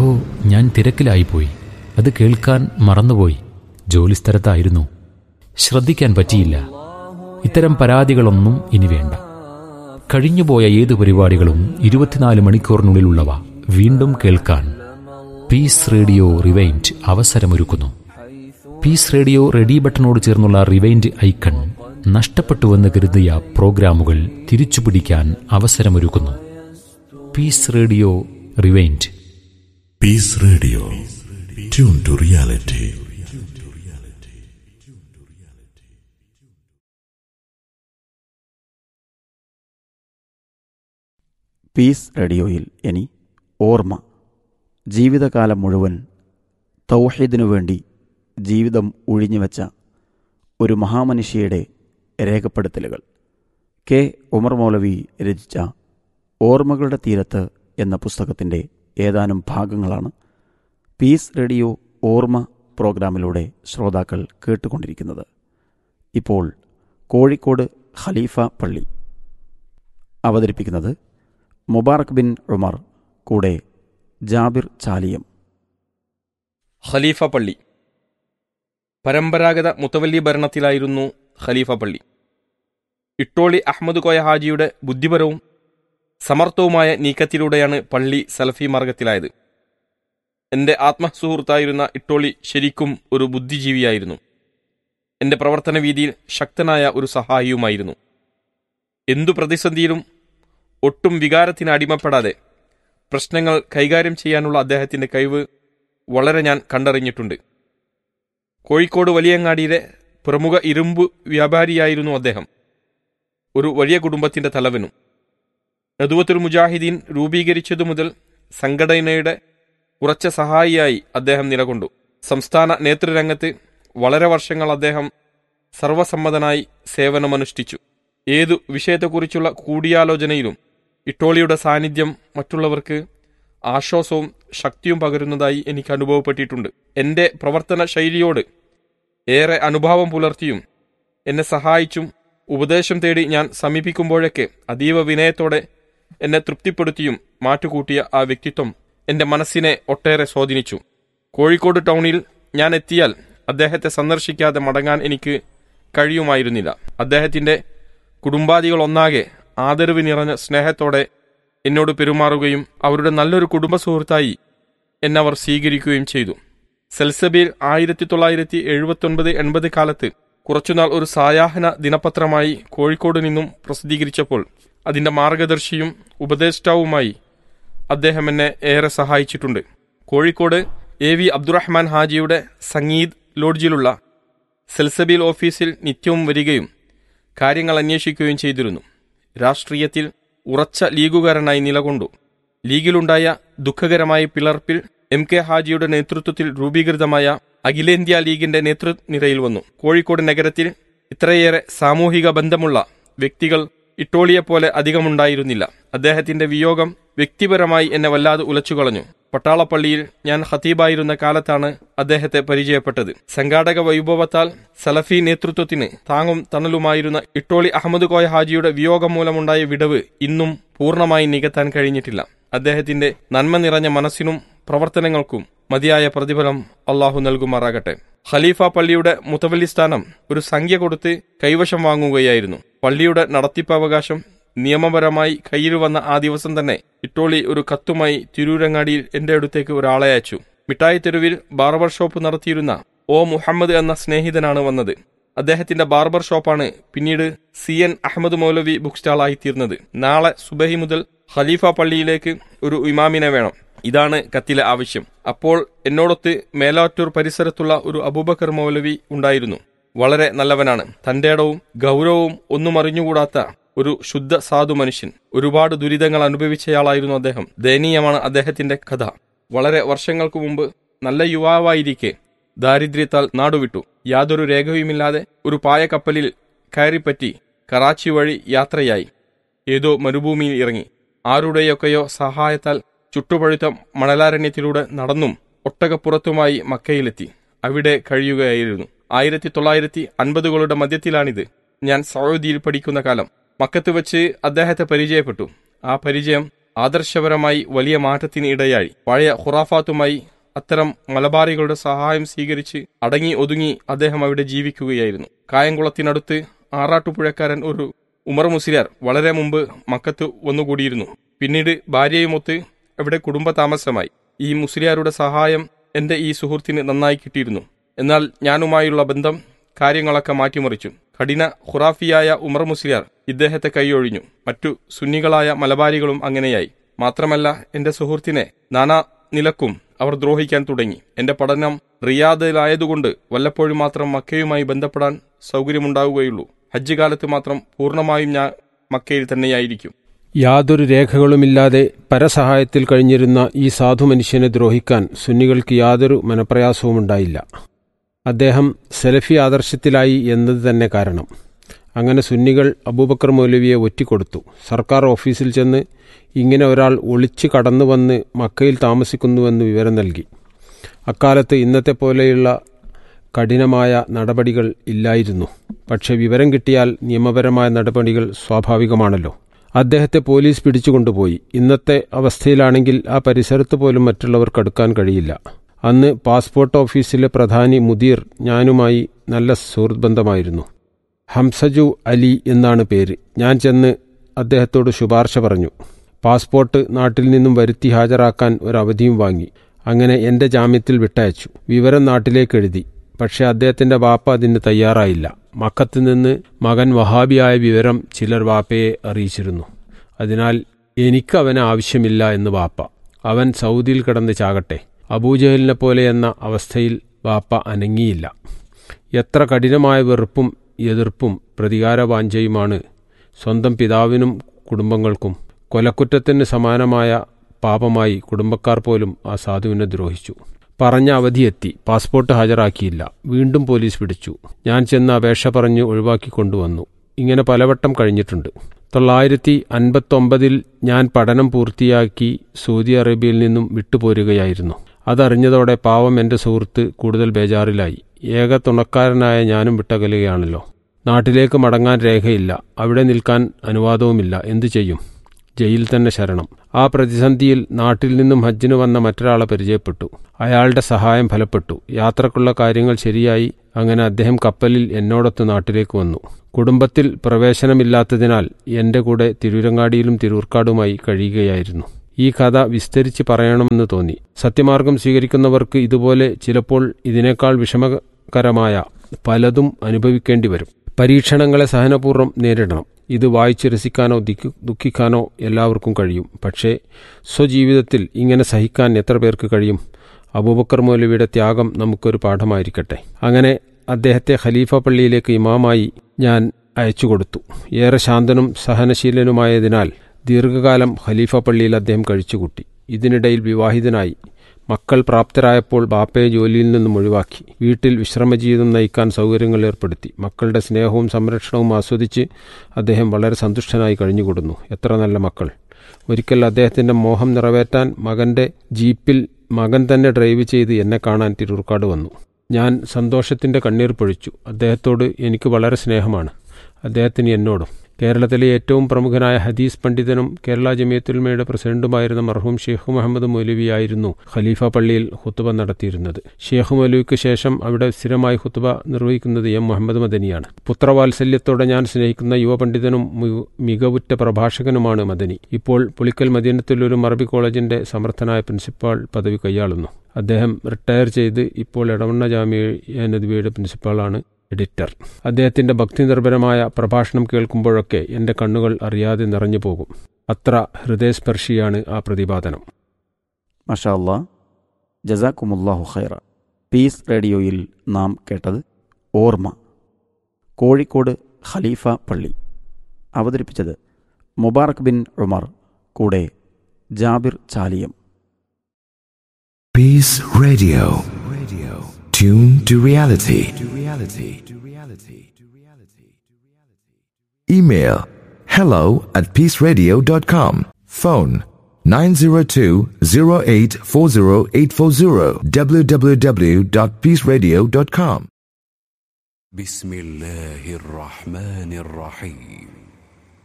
ഹോ ഞാൻ തിരക്കിലായിപ്പോയി അത് കേൾക്കാൻ മറന്നുപോയി ജോലിസ്ഥലത്തായിരുന്നു ശ്രദ്ധിക്കാൻ പറ്റിയില്ല ഇത്തരം പരാതികളൊന്നും ഇനി വേണ്ട കഴിഞ്ഞുപോയ ഏത് പരിപാടികളും ഇരുപത്തിനാല് മണിക്കൂറിനുള്ളിലുള്ളവ വീണ്ടും കേൾക്കാൻ പീസ് റേഡിയോ റിവൈൻഡ് അവസരമൊരുക്കുന്നു പീസ് റേഡിയോ റെഡി ബട്ടണോട് ചേർന്നുള്ള റിവൈൻഡ് ഐക്കൺ നഷ്ടപ്പെട്ടുവെന്ന് കരുതിയ പ്രോഗ്രാമുകൾ തിരിച്ചുപിടിക്കാൻ അവസരമൊരുക്കുന്നു peace radio rewind peace radio tune to reality peace റേഡിയോയിൽ ഇനി ഓർമ്മ ജീവിതകാലം മുഴുവൻ തൗഹീദിനു വേണ്ടി ജീവിതം ഒഴിഞ്ഞുവെച്ച ഒരു മഹാമനുഷ്യയുടെ രേഖപ്പെടുത്തലുകൾ കെ ഉമർ മൗലവി രചിച്ച ഓർമ്മകളുടെ തീരത്ത് എന്ന പുസ്തകത്തിൻ്റെ ഏതാനും ഭാഗങ്ങളാണ് പീസ് റേഡിയോ ഓർമ്മ പ്രോഗ്രാമിലൂടെ ശ്രോതാക്കൾ കേട്ടുകൊണ്ടിരിക്കുന്നത് ഇപ്പോൾ കോഴിക്കോട് ഖലീഫ പള്ളി അവതരിപ്പിക്കുന്നത് മുബാറക് ബിൻ ഉമർ കൂടെ ജാബിർ ചാലിയം ഖലീഫ പള്ളി പരമ്പരാഗത മുത്തവല്ലി ഭരണത്തിലായിരുന്നു ഖലീഫ പള്ളി ഇട്ടോളി അഹമ്മദ് കോയ ഹാജിയുടെ ബുദ്ധിപരവും സമർത്ഥവുമായ നീക്കത്തിലൂടെയാണ് പള്ളി സലഫി മാർഗത്തിലായത് എന്റെ ആത്മസുഹൃത്തായിരുന്ന ഇട്ടോളി ശരിക്കും ഒരു ബുദ്ധിജീവിയായിരുന്നു എന്റെ പ്രവർത്തന വീതിയിൽ ശക്തനായ ഒരു സഹായിയുമായിരുന്നു എന്തു പ്രതിസന്ധിയിലും ഒട്ടും വികാരത്തിന് അടിമപ്പെടാതെ പ്രശ്നങ്ങൾ കൈകാര്യം ചെയ്യാനുള്ള അദ്ദേഹത്തിന്റെ കഴിവ് വളരെ ഞാൻ കണ്ടറിഞ്ഞിട്ടുണ്ട് കോഴിക്കോട് വലിയങ്ങാടിയിലെ പ്രമുഖ ഇരുമ്പ് വ്യാപാരിയായിരുന്നു അദ്ദേഹം ഒരു വലിയ കുടുംബത്തിന്റെ തലവനും നദുവത്തുൽ മുജാഹിദീൻ രൂപീകരിച്ചതു മുതൽ സംഘടനയുടെ ഉറച്ച സഹായിയായി അദ്ദേഹം നിലകൊണ്ടു സംസ്ഥാന നേതൃരംഗത്ത് വളരെ വർഷങ്ങൾ അദ്ദേഹം സർവസമ്മതനായി സേവനമനുഷ്ഠിച്ചു ഏതു വിഷയത്തെക്കുറിച്ചുള്ള കൂടിയാലോചനയിലും ഇട്ടോളിയുടെ സാന്നിധ്യം മറ്റുള്ളവർക്ക് ആശ്വാസവും ശക്തിയും പകരുന്നതായി എനിക്ക് അനുഭവപ്പെട്ടിട്ടുണ്ട് എന്റെ പ്രവർത്തന ശൈലിയോട് ഏറെ അനുഭാവം പുലർത്തിയും എന്നെ സഹായിച്ചും ഉപദേശം തേടി ഞാൻ സമീപിക്കുമ്പോഴൊക്കെ അതീവ വിനയത്തോടെ എന്നെ തൃപ്തിപ്പെടുത്തിയും മാറ്റുകൂട്ടിയ ആ വ്യക്തിത്വം എന്റെ മനസ്സിനെ ഒട്ടേറെ സ്വാധീനിച്ചു കോഴിക്കോട് ടൗണിൽ ഞാൻ എത്തിയാൽ അദ്ദേഹത്തെ സന്ദർശിക്കാതെ മടങ്ങാൻ എനിക്ക് കഴിയുമായിരുന്നില്ല അദ്ദേഹത്തിന്റെ കുടുംബാദികൾ ഒന്നാകെ ആദരവ് നിറഞ്ഞ സ്നേഹത്തോടെ എന്നോട് പെരുമാറുകയും അവരുടെ നല്ലൊരു കുടുംബ സുഹൃത്തായി എന്നവർ സ്വീകരിക്കുകയും ചെയ്തു സെൽസബിൽ ആയിരത്തി തൊള്ളായിരത്തി എഴുപത്തൊൻപത് എൺപത് കാലത്ത് കുറച്ചുനാൾ ഒരു സായാഹ്ന ദിനപത്രമായി കോഴിക്കോട് നിന്നും പ്രസിദ്ധീകരിച്ചപ്പോൾ അതിന്റെ മാർഗദർശിയും ഉപദേഷ്ടാവുമായി അദ്ദേഹം എന്നെ ഏറെ സഹായിച്ചിട്ടുണ്ട് കോഴിക്കോട് എ വി അബ്ദുറഹ്മാൻ ഹാജിയുടെ സംഗീത് ലോഡ്ജിലുള്ള സെൽസബിൽ ഓഫീസിൽ നിത്യവും വരികയും കാര്യങ്ങൾ അന്വേഷിക്കുകയും ചെയ്തിരുന്നു രാഷ്ട്രീയത്തിൽ ഉറച്ച ലീഗുകാരനായി നിലകൊണ്ടു ലീഗിലുണ്ടായ ദുഃഖകരമായ പിളർപ്പിൽ എം കെ ഹാജിയുടെ നേതൃത്വത്തിൽ രൂപീകൃതമായ അഖിലേന്ത്യാ ലീഗിന്റെ നേതൃനിരയിൽ വന്നു കോഴിക്കോട് നഗരത്തിൽ ഇത്രയേറെ സാമൂഹിക ബന്ധമുള്ള വ്യക്തികൾ ഇട്ടോളിയെപ്പോലെ അധികമുണ്ടായിരുന്നില്ല അദ്ദേഹത്തിന്റെ വിയോഗം വ്യക്തിപരമായി എന്നെ വല്ലാതെ ഉലച്ചുകളഞ്ഞു പട്ടാളപ്പള്ളിയിൽ ഞാൻ ഖത്തീബായിരുന്ന കാലത്താണ് അദ്ദേഹത്തെ പരിചയപ്പെട്ടത് സംഘാടക വൈഭവത്താൽ സലഫി നേതൃത്വത്തിന് താങ്ങും തണലുമായിരുന്ന ഇട്ടോളി അഹമ്മദ് കോയ ഹാജിയുടെ വിയോഗം മൂലമുണ്ടായ വിടവ് ഇന്നും പൂർണ്ണമായി നികത്താൻ കഴിഞ്ഞിട്ടില്ല അദ്ദേഹത്തിന്റെ നന്മ നിറഞ്ഞ മനസ്സിനും പ്രവർത്തനങ്ങൾക്കും മതിയായ പ്രതിഫലം അള്ളാഹു നൽകുമാറാകട്ടെ ഖലീഫ പള്ളിയുടെ മുത്തവല്ലി സ്ഥാനം ഒരു സംഖ്യ കൊടുത്ത് കൈവശം വാങ്ങുകയായിരുന്നു പള്ളിയുടെ നടത്തിപ്പവകാശം നിയമപരമായി കയ്യിൽ വന്ന ആ ദിവസം തന്നെ ഇട്ടോളി ഒരു കത്തുമായി തിരൂരങ്ങാടിയിൽ എന്റെ അടുത്തേക്ക് ഒരാളെ അയച്ചു മിഠായി തെരുവിൽ ബാർബർ ഷോപ്പ് നടത്തിയിരുന്ന ഒ മുഹമ്മദ് എന്ന സ്നേഹിതനാണ് വന്നത് അദ്ദേഹത്തിന്റെ ബാർബർ ഷോപ്പാണ് പിന്നീട് C N Ahmed Moulavi book സ്റ്റാളായി തീർന്നത് നാളെ സുബഹി മുതൽ ഖലീഫ പള്ളിയിലേക്ക് ഒരു ഇമാമിനെ വേണം ഇതാണ് കത്തിലെ ആവശ്യം അപ്പോൾ എന്നോടൊത്ത് മേലാറ്റൂർ പരിസരത്തുള്ള ഒരു അബൂബക്കർ മൗലവി ഉണ്ടായിരുന്നു വളരെ നല്ലവനാണ് തന്റേടവും ഗൗരവവും ഒന്നും അറിഞ്ഞുകൂടാത്ത ഒരു ശുദ്ധ സാധു മനുഷ്യൻ ഒരുപാട് ദുരിതങ്ങൾ അനുഭവിച്ചയാളായിരുന്നു അദ്ദേഹം ദയനീയമാണ് അദ്ദേഹത്തിന്റെ കഥ വളരെ വർഷങ്ങൾക്ക് മുമ്പ് നല്ല യുവാവായിരിക്കെ ദാരിദ്ര്യത്താൽ നാടുവിട്ടു യാതൊരു രേഖയുമില്ലാതെ ഒരു പായ കപ്പലിൽ കയറിപ്പറ്റി കറാച്ചി വഴി യാത്രയായി ഏതോ മരുഭൂമിയിൽ ഇറങ്ങി ആരുടെയൊക്കെയോ സഹായത്താൽ ചുട്ടുപഴുത്ത മണലാരണ്യത്തിലൂടെ നടന്നും ഒട്ടകപ്പുറത്തുമായി മക്കയിലെത്തി അവിടെ കഴിയുകയായിരുന്നു ആയിരത്തി തൊള്ളായിരത്തി അൻപതുകളുടെ മധ്യത്തിലാണിത് ഞാൻ സൗദിയിൽ പഠിക്കുന്ന കാലം മക്കത്ത് വെച്ച് അദ്ദേഹത്തെ പരിചയപ്പെട്ടു ആ പരിചയം ആദർശപരമായി വലിയ മാറ്റത്തിന് ഇടയായി പഴയ ഖുറാഫാത്തുമായി അത്തരം മലബാറികളുടെ സഹായം സ്വീകരിച്ച് അടങ്ങി ഒതുങ്ങി അദ്ദേഹം അവിടെ ജീവിക്കുകയായിരുന്നു കായംകുളത്തിനടുത്ത് ആറാട്ടുപുഴക്കാരൻ ഒരു ഉമർ മുസ്ലിയാർ വളരെ മുമ്പ് മക്കത്ത് വന്നുകൂടിയിരുന്നു പിന്നീട് ഭാര്യയുമൊത്ത് അവിടെ കുടുംബ താമസമായി ഈ മുസ്ലിയാരുടെ സഹായം എന്റെ ഈ സുഹൃത്തിന് നന്നായി കിട്ടിയിരുന്നു എന്നാൽ ഞാനുമായുള്ള ബന്ധം കാര്യങ്ങളൊക്കെ മാറ്റിമറിച്ചു കഠിന ഖുറാഫിയായ ഉമർ മുസ്ലിയാർ ഇദ്ദേഹത്തെ കൈയൊഴിഞ്ഞു മറ്റു സുന്നികളായ മലബാരികളും അങ്ങനെയായി മാത്രമല്ല എന്റെ സുഹൃത്തിനെ നാനാ നിലക്കും അവർ ദ്രോഹിക്കാൻ തുടങ്ങി എന്റെ പഠനം റിയാദിലായതുകൊണ്ട് വല്ലപ്പോഴും മാത്രം മക്കയുമായി ബന്ധപ്പെടാൻ സൗകര്യമുണ്ടാവുകയുള്ളൂ ഹജ്ജ് കാലത്ത് മാത്രം പൂർണ്ണമായും ഞാൻ മക്കയിൽ തന്നെയായിരിക്കും യാതൊരു രേഖകളുമില്ലാതെ പരസഹായത്തിൽ കഴിഞ്ഞിരുന്ന ഈ സാധു മനുഷ്യനെ ദ്രോഹിക്കാൻ സുന്നികൾക്ക് യാതൊരു മനപ്രയാസവുമുണ്ടായില്ല അദ്ദേഹം സെലഫി ആദർശത്തിലായി എന്നത് തന്നെ കാരണം അങ്ങനെ സുന്നികൾ അബൂബക്കർ മൗലവിയെ ഒറ്റിക്കൊടുത്തു സർക്കാർ ഓഫീസിൽ ചെന്ന് ഇങ്ങനെ ഒരാൾ ഒളിച്ചു കടന്നു വന്ന് മക്കയിൽ താമസിക്കുന്നുവെന്ന് വിവരം നൽകി അക്കാലത്ത് ഇന്നത്തെ പോലെയുള്ള കഠിനമായ നടപടികൾ ഇല്ലായിരുന്നു പക്ഷെ വിവരം കിട്ടിയാൽ നിയമപരമായ നടപടികൾ സ്വാഭാവികമാണല്ലോ അദ്ദേഹത്തെ പോലീസ് പിടിച്ചുകൊണ്ടുപോയി ഇന്നത്തെ അവസ്ഥയിലാണെങ്കിൽ ആ പരിസരത്ത് പോലും മറ്റുള്ളവർക്ക് അടുക്കാൻ കഴിയില്ല അന്ന് പാസ്പോർട്ട് ഓഫീസിലെ പ്രധാനി മുദീർ ഞാനുമായി നല്ല സുഹൃത്ത് ബന്ധമായിരുന്നു ഹംസജു അലി എന്നാണ് പേര് ഞാൻ ചെന്ന് അദ്ദേഹത്തോട് ശുപാർശ പറഞ്ഞു പാസ്പോർട്ട് നാട്ടിൽ നിന്നും വരുത്തി ഹാജരാക്കാൻ ഒരു അവധിയും വാങ്ങി അങ്ങനെ എന്റെ ജാമ്യത്തിൽ വിട്ടയച്ചു വിവരം നാട്ടിലേക്ക് എഴുതി പക്ഷേ അദ്ദേഹത്തിന്റെ വാപ്പ അതിന് തയ്യാറായില്ല മക്കത്ത് നിന്ന് മകൻ വഹാബിയായ വിവരം ചിലർ വാപ്പയെ അറിയിച്ചിരുന്നു അതിനാൽ എനിക്ക് അവന് ആവശ്യമില്ല എന്ന് വാപ്പ അവൻ സൗദിയിൽ കിടന്ന് ചാകട്ടെ അബൂജഹലിനെ പോലെ എന്ന അവസ്ഥയിൽ വാപ്പ അനങ്ങിയില്ല എത്ര കഠിനമായ വെറുപ്പും എതിർപ്പും പ്രതികാരവാഞ്ചയുമാണ് സ്വന്തം പിതാവിനും കുടുംബങ്ങൾക്കും കൊലക്കുറ്റത്തിന് സമാനമായ പാപമായി കുടുംബക്കാർ പോലും ആ സാധുവിനെ ദ്രോഹിച്ചു പറഞ്ഞ അവധിയെത്തി പാസ്പോർട്ട് ഹാജരാക്കിയില്ല വീണ്ടും പോലീസ് പിടിച്ചു ഞാൻ ചെന്ന് അപേക്ഷ പറഞ്ഞ് ഒഴിവാക്കി കൊണ്ടുവന്നു ഇങ്ങനെ പലവട്ടം കഴിഞ്ഞിട്ടുണ്ട് തൊള്ളായിരത്തി അൻപത്തൊമ്പതിൽ ഞാൻ പഠനം പൂർത്തിയാക്കി സൗദി അറേബ്യയിൽ നിന്നും വിട്ടുപോരുകയായിരുന്നു അതറിഞ്ഞതോടെ പാവം എന്റെ സുഹൃത്ത് കൂടുതൽ ബേജാറിലായി ഏക തുണക്കാരനായ ഞാനും വിട്ടകലുകയാണല്ലോ നാട്ടിലേക്ക് മടങ്ങാൻ രേഖയില്ല അവിടെ നിൽക്കാൻ അനുവാദവുമില്ല എന്തു ചെയ്യും ജയിൽ തന്നെ ശരണം ആ പ്രതിസന്ധിയിൽ നാട്ടിൽ നിന്നും ഹജ്ജിന് വന്ന മറ്റൊരാളെ പരിചയപ്പെട്ടു അയാളുടെ സഹായം ഫലപ്പെട്ടു യാത്രക്കുള്ള കാര്യങ്ങൾ ശരിയായി അങ്ങനെ അദ്ദേഹം കപ്പലിൽ എന്നോടൊത്ത് നാട്ടിലേക്ക് വന്നു കുടുംബത്തിൽ പ്രവേശനമില്ലാത്തതിനാൽ എന്റെ കൂടെ തിരൂരങ്ങാടിയിലും തിരൂർക്കാടുമായി കഴിയുകയായിരുന്നു ഈ കഥ വിസ്തരിച്ച് പറയണമെന്ന് തോന്നി സത്യമാർഗം സ്വീകരിക്കുന്നവർക്ക് ഇതുപോലെ ചിലപ്പോൾ ഇതിനേക്കാൾ വിഷമകരമായ പലതും അനുഭവിക്കേണ്ടി വരും പരീക്ഷണങ്ങളെ സഹനപൂർവ്വം നേരിടണം ഇത് വായിച്ച് രസിക്കാനോ ദുഃഖിക്കാനോ എല്ലാവർക്കും കഴിയും പക്ഷേ സ്വജീവിതത്തിൽ ഇങ്ങനെ സഹിക്കാൻ എത്ര പേർക്ക് കഴിയും അബൂബക്കർ മൗലവിയുടെ ത്യാഗം നമുക്കൊരു പാഠമായിരിക്കട്ടെ അങ്ങനെ അദ്ദേഹത്തെ ഖലീഫ പള്ളിയിലേക്ക് ഇമാമായി ഞാൻ അയച്ചു കൊടുത്തു ഏറെ ശാന്തനും സഹനശീലനുമായതിനാൽ ദീർഘകാലം ഖലീഫ പള്ളിയിൽ അദ്ദേഹം കഴിച്ചുകൂട്ടി ഇതിനിടയിൽ വിവാഹിതനായി മക്കൾ പ്രാപ്തരായപ്പോൾ ബാപ്പയെ ജോലിയിൽ നിന്നും ഒഴിവാക്കി വീട്ടിൽ വിശ്രമജീവിതം നയിക്കാൻ സൗകര്യങ്ങൾ ഏർപ്പെടുത്തി മക്കളുടെ സ്നേഹവും സംരക്ഷണവും ആസ്വദിച്ച് അദ്ദേഹം വളരെ സന്തുഷ്ടനായി കഴിഞ്ഞുകൂടുന്നു എത്ര നല്ല മക്കൾ ഒരിക്കൽ അദ്ദേഹത്തിന്റെ മോഹം നിറവേറ്റാൻ മകന്റെ ജീപ്പിൽ മകൻ തന്നെ ഡ്രൈവ് ചെയ്ത് എന്നെ കാണാൻ തിരൂർക്കാട് വന്നു ഞാൻ സന്തോഷത്തിന്റെ കണ്ണീർ പൊഴിച്ചു അദ്ദേഹത്തോട് എനിക്ക് വളരെ സ്നേഹമാണ് അദ്ദേഹത്തിന് എന്നോടും കേരളത്തിലെ ഏറ്റവും പ്രമുഖനായ ഹദീസ് പണ്ഡിതനും കേരള ജമിയത്തുൽമയുടെ പ്രസിഡന്റുമായിരുന്ന മർഹൂം ഷെയ്ഖ് മുഹമ്മദ് മൗലവിയായിരുന്നു ഖലീഫ പള്ളിയിൽ ഹുത്തുബ നടത്തിയിരുന്നത് ഷെയ്ഖ് മൗലവിക്ക് ശേഷം അവിടെ സ്ഥിരമായി ഹുത്തുബ നിർവഹിക്കുന്നത് എം മുഹമ്മദ് മദനിയാണ് പുത്രവാത്സല്യത്തോടെ ഞാൻ സ്നേഹിക്കുന്ന യുവ പണ്ഡിതനും മികവുറ്റ പ്രഭാഷകനുമാണ് മദനി ഇപ്പോൾ പുളിക്കൽ മദീനത്തിൽ ഒരു മറബി കോളേജിന്റെ സമർത്ഥനായ പ്രിൻസിപ്പാൾ പദവി കൈയാളുന്നു അദ്ദേഹം റിട്ടയർ ചെയ്ത് ഇപ്പോൾ എടവണ്ണ ജാമ്യ നദ്വിയുടെ പ്രിൻസിപ്പാളാണ് എഡിറ്റർ അദ്ദേഹത്തിന്റെ ഭക്തിനിർഭരമായ പ്രഭാഷണം കേൾക്കുമ്പോഴൊക്കെ എന്റെ കണ്ണുകൾ അറിയാതെ നിറഞ്ഞു പോകും അത്ര ഹൃദയസ്പർശിയാണ് ആ പ്രതിപാദനം മഷാ അല്ലാ ജസാക്കുമുല്ലാഹു ഖൈറ പീസ് റേഡിയോയിൽ നാം കേട്ടത് ഓർമ്മ കോഴിക്കോട് ഖലീഫ പള്ളി അവതരിപ്പിച്ചത് മുബാറക് ബിൻ ഉമർ കൂടെ Jabir Chaliyam Peace Radio. Radio. Tune to reality. To reality. To reality. To reality. Email hello at peaceradio.com. Phone 902-0840840 www.peaceradio.com. بسم الله الرحمن الرحيم